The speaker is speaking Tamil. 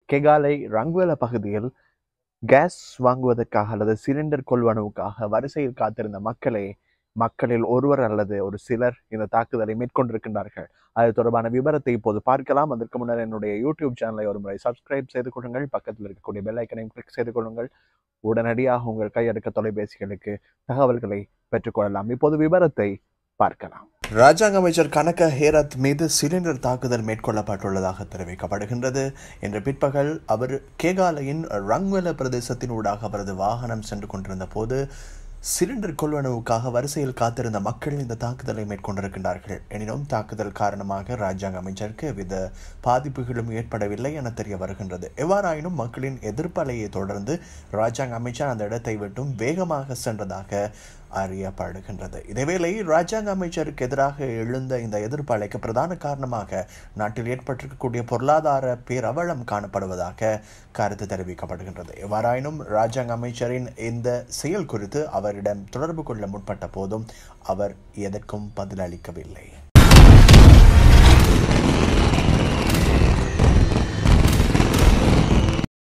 கெகாலை ரங்வேல பகுதியில் கேஸ் வாங்குவதற்காக அல்லது சிலிண்டர் கொள்வனவுக்காக வரிசையில் காத்திருந்த மக்களே மக்களில் ஒருவர் அல்லது ஒரு சிலர் இந்த தாக்குதலை மேற்கொண்டிருக்கின்றார்கள் அது தொடர்பான விவரத்தை இப்போது பார்க்கலாம் அதற்கு முன்னர் என்னுடைய யூடியூப் சேனலை ஒரு முறை சப்ஸ்கிரைப் செய்து கொள்ளுங்கள் பக்கத்தில் இருக்கக்கூடிய பெல் ஐக்கனையும் கிளிக் செய்து கொள்ளுங்கள் உடனடியாக உங்கள் கையடக்க தொலைபேசிகளுக்கு தகவல்களை பெற்றுக்கொள்ளலாம் இப்போது விவரத்தை பார்க்கலாம் ராஜாங்க அமைச்சர் கனக ஹேரத் மீது சிலிண்டர் தாக்குதல் மேற்கொள்ளப்பட்டுள்ளதாக தெரிவிக்கப்படுகின்றது இன்று பிற்பகல் அவர் கேகாலையின் ரங்வெல பிரதேசத்தின் ஊடாக அவரது வாகனம் சென்று கொண்டிருந்த போது சிலிண்டர் கொள்வனவுக்காக வரிசையில் காத்திருந்த மக்கள் இந்த தாக்குதலை மேற்கொண்டிருக்கின்றார்கள் எனினும் தாக்குதல் காரணமாக ராஜாங்க அமைச்சருக்கு எவ்வித பாதிப்புகளும் ஏற்படவில்லை என தெரிய வருகின்றது எவ்வாறாயினும் மக்களின் எதிர்ப்பலையை தொடர்ந்து ராஜாங்க அமைச்சர் அந்த இடத்தை விட்டும் வேகமாக சென்றதாக அறியப்படுகின்றது இதேவேளை ராஜாங்க அமைச்சருக்கு எதிராக எழுந்த இந்த எதிர்ப்பு அலைக்கு பிரதான காரணமாக நாட்டில் ஏற்பட்டிருக்கக்கூடிய பொருளாதார பேரவலம் காணப்படுவதாக கருத்து தெரிவிக்கப்படுகின்றது எவ்வாறாயினும் ராஜாங்க அமைச்சரின் இந்த செயல் குறித்து அவரிடம் தொடர்பு கொள்ள முற்பட்ட போதும் அவர் எதற்கும் பதிலளிக்கவில்லை